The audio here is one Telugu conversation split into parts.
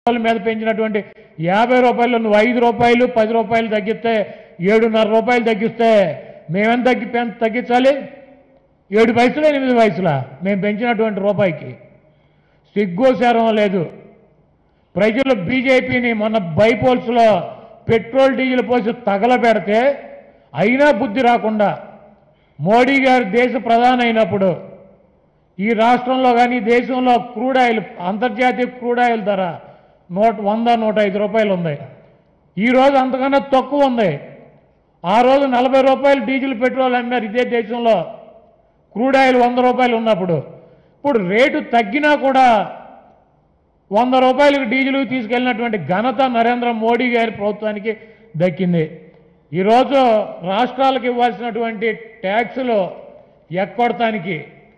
రూపాయల మీద పెంచినటువంటి యాభై రూపాయలు నువ్వు ఐదు రూపాయలు పది రూపాయలు తగ్గిస్తే ఏడున్నర రూపాయలు తగ్గిస్తే మేమెంత తగ్గి పెం- తగ్గించాలి ఏడు పైసలు ఎనిమిది పైసలా మేము పెంచినటువంటి రూపాయికి సిగ్గోసారం లేదు ప్రజలు బీజేపీని మొన్న బైపోల్స్లో పెట్రోల్ డీజిల్ పోసి తగలబెడితే అయినా బుద్ధి రాకుండా మోడీ గారు దేశ ప్రధాని అయినప్పుడు ఈ రాష్ట్రంలో కానీ దేశంలో క్రూడ్ ఆయిల్ అంతర్జాతీయ క్రూడ్ ఆయిల్ ధర నూట వంద నూట ఐదు రూపాయలు ఉంది ఈరోజు అంతకన్నా తక్కువ ఉంది ఆ రోజు నలభై రూపాయలు డీజిల్ పెట్రోల్ అమ్మారు ఇదే దేశంలో క్రూడ్ ఆయిల్ వంద రూపాయలు ఉన్నప్పుడు ఇప్పుడు రేటు తగ్గినా కూడా వంద రూపాయలకు డీజిల్ తీసుకెళ్ళినటువంటి ఘనత నరేంద్ర మోడీ గారి ప్రభుత్వానికి దక్కింది ఈరోజు రాష్ట్రాలకు ఇవ్వాల్సినటువంటి ట్యాక్సులు ఎక్కొడటానికి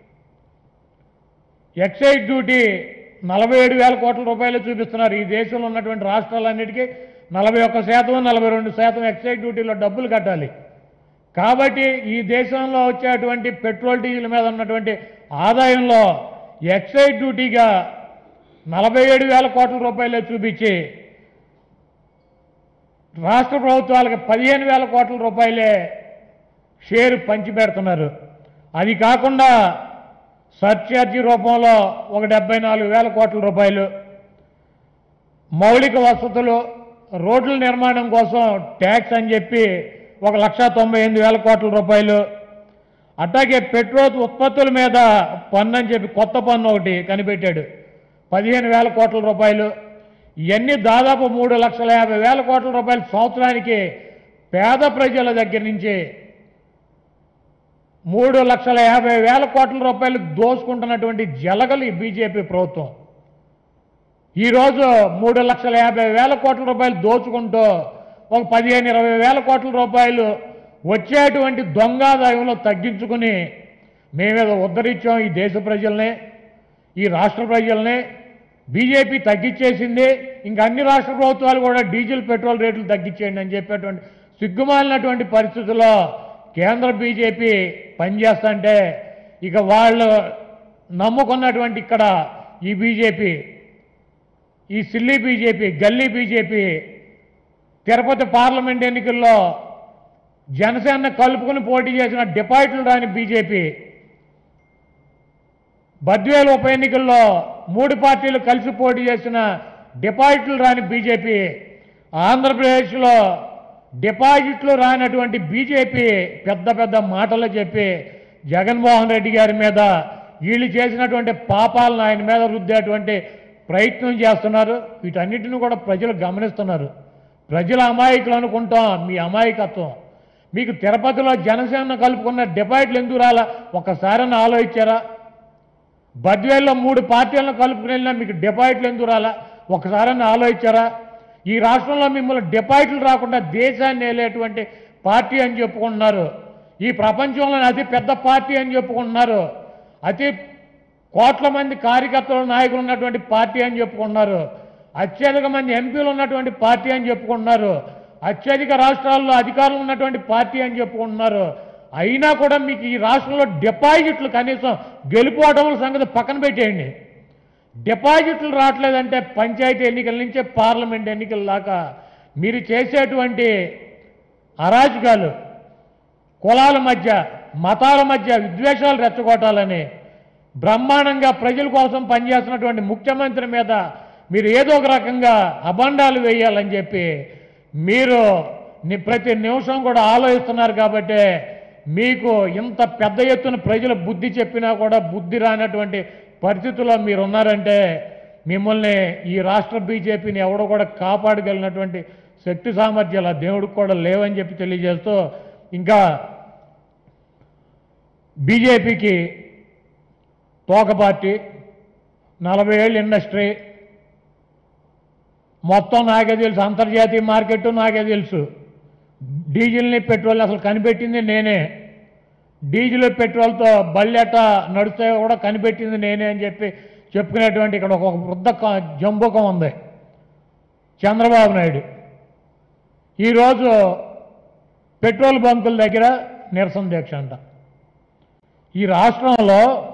ఎక్సైజ్ డ్యూటీ నలభై ఏడు వేల కోట్ల రూపాయలు చూపిస్తున్నారు ఈ దేశంలో ఉన్నటువంటి రాష్ట్రాలన్నిటికీ నలభై ఒక్క శాతం నలభై రెండు శాతం ఎక్సైజ్ డ్యూటీలో డబ్బులు కట్టాలి కాబట్టి ఈ దేశంలో వచ్చేటువంటి పెట్రోల్ డీజిల్ మీద ఉన్నటువంటి ఆదాయంలో ఎక్సైజ్ డ్యూటీగా నలభై ఏడు వేల కోట్ల రూపాయలే చూపించి రాష్ట్ర ప్రభుత్వాలకు పదిహేను వేల కోట్ల రూపాయలే షేరు పంచిపెడుతున్నారు అది కాకుండా సర్చార్జీ రూపంలో ఒక డెబ్బై నాలుగు వేల కోట్ల రూపాయలు మౌలిక వసతులు రోడ్ల నిర్మాణం కోసం ట్యాక్స్ అని చెప్పి ఒక లక్ష తొంభై ఎనిమిది వేల కోట్ల రూపాయలు అట్లాగే పెట్రోల్ ఉత్పత్తుల మీద పన్ను అని చెప్పి కొత్త పన్ను ఒకటి కనిపెట్టాడు పదిహేను వేల కోట్ల రూపాయలు ఇవన్నీ దాదాపు మూడు లక్షల యాభై వేల కోట్ల రూపాయలు సంవత్సరానికి పేద ప్రజల దగ్గర నుంచి మూడు లక్షల యాభై వేల కోట్ల రూపాయలు దోసుకుంటున్నటువంటి జలగలు ఈ బీజేపీ ప్రభుత్వం ఈరోజు మూడు లక్షల యాభై వేల కోట్ల రూపాయలు దోచుకుంటూ ఒక పదిహేను ఇరవై వేల కోట్ల రూపాయలు వచ్చేటువంటి దొంగాదాయంలో తగ్గించుకుని మేమేదో ఉద్ధరించాం ఈ దేశ ప్రజల్ని ఈ రాష్ట్ర ప్రజల్ని బీజేపీ తగ్గించేసింది ఇంకా అన్ని రాష్ట్ర ప్రభుత్వాలు కూడా డీజిల్ పెట్రోల్ రేట్లు తగ్గించేయండి అని చెప్పేటువంటి సిగ్గుమాలినటువంటి పరిస్థితుల్లో కేంద్ర బీజేపీ పనిచేస్తుంటే ఇక వాళ్ళు నమ్ముకున్నటువంటి ఇక్కడ ఈ బీజేపీ ఈ సిల్లీ బీజేపీ గల్లీ బీజేపీ తిరుపతి పార్లమెంట్ ఎన్నికల్లో జనసేన కలుపుకుని పోటీ చేసిన డిపాజిట్లు రాని బీజేపీ బద్వేలు ఉప ఎన్నికల్లో మూడు పార్టీలు కలిసి పోటీ చేసిన డిపాజిట్లు రాని బీజేపీ ఆంధ్రప్రదేశ్లో డిపాజిట్లు రానటువంటి బీజేపీ పెద్ద పెద్ద మాటలు చెప్పి జగన్మోహన్ రెడ్డి గారి మీద వీళ్ళు చేసినటువంటి పాపాలను ఆయన మీద రుద్దేటువంటి ప్రయత్నం చేస్తున్నారు వీటన్నిటిని కూడా ప్రజలు గమనిస్తున్నారు ప్రజల అమాయకులు అనుకుంటాం మీ అమాయకత్వం మీకు తిరుపతిలో జనసేన కలుపుకున్న డిపాజిట్లు ఎందుకు రాలా ఒక్కసారైనా ఆలోచించారా బద్వేల్లో మూడు పార్టీలను కలుపుకుని వెళ్ళినా మీకు డిపాజిట్లు ఎందుకు రాలా ఒకసారైనా ఆలోచించారా ఈ రాష్ట్రంలో మిమ్మల్ని డిపాజిట్లు రాకుండా దేశాన్ని వెళ్ళేటువంటి పార్టీ అని చెప్పుకుంటున్నారు ఈ ప్రపంచంలోని అతి పెద్ద పార్టీ అని చెప్పుకుంటున్నారు అతి కోట్ల మంది కార్యకర్తలు నాయకులు ఉన్నటువంటి పార్టీ అని చెప్పుకుంటున్నారు అత్యధిక మంది ఎంపీలు ఉన్నటువంటి పార్టీ అని చెప్పుకుంటున్నారు అత్యధిక రాష్ట్రాల్లో అధికారులు ఉన్నటువంటి పార్టీ అని చెప్పుకుంటున్నారు అయినా కూడా మీకు ఈ రాష్ట్రంలో డిపాజిట్లు కనీసం గెలుపోవటముల సంగతి పక్కన పెట్టేయండి డిపాజిట్లు రావట్లేదంటే పంచాయతీ ఎన్నికల నుంచే పార్లమెంట్ ఎన్నికల దాకా మీరు చేసేటువంటి అరాజకాలు కులాల మధ్య మతాల మధ్య విద్వేషాలు రెచ్చగొట్టాలని బ్రహ్మాండంగా ప్రజల కోసం పనిచేస్తున్నటువంటి ముఖ్యమంత్రి మీద మీరు ఏదో ఒక రకంగా అబండాలు వేయాలని చెప్పి మీరు ని- ప్రతి నిమిషం కూడా ఆలోచిస్తున్నారు కాబట్టి మీకు ఇంత పెద్ద ఎత్తున ప్రజల బుద్ధి చెప్పినా కూడా బుద్ధి రానటువంటి పరిస్థితుల్లో మీరు ఉన్నారంటే మిమ్మల్ని ఈ రాష్ట్ర బీజేపీని ఎవడో కూడా కాపాడగలిగినటువంటి శక్తి సామర్థ్యాలు ఆ దేవుడికి కూడా లేవని చెప్పి తెలియజేస్తూ ఇంకా బీజేపీకి తోక పార్టీ నలభై ఏళ్ళు ఇండస్ట్రీ మొత్తం నాకే తెలుసు అంతర్జాతీయ మార్కెట్ నాకే తెలుసు డీజిల్ని పెట్రోల్ అసలు కనిపెట్టింది నేనే డీజిల్ పెట్రోల్తో బళ్ళెట నడుస్తాయో కూడా కనిపెట్టింది నేనే అని చెప్పి చెప్పుకునేటువంటి ఇక్కడ ఒక వృద్ధ క- జంబుకం ఉంది చంద్రబాబు నాయుడు ఈరోజు పెట్రోల్ బంకుల దగ్గర నిరసన దీక్ష అంట ఈ రాష్ట్రంలో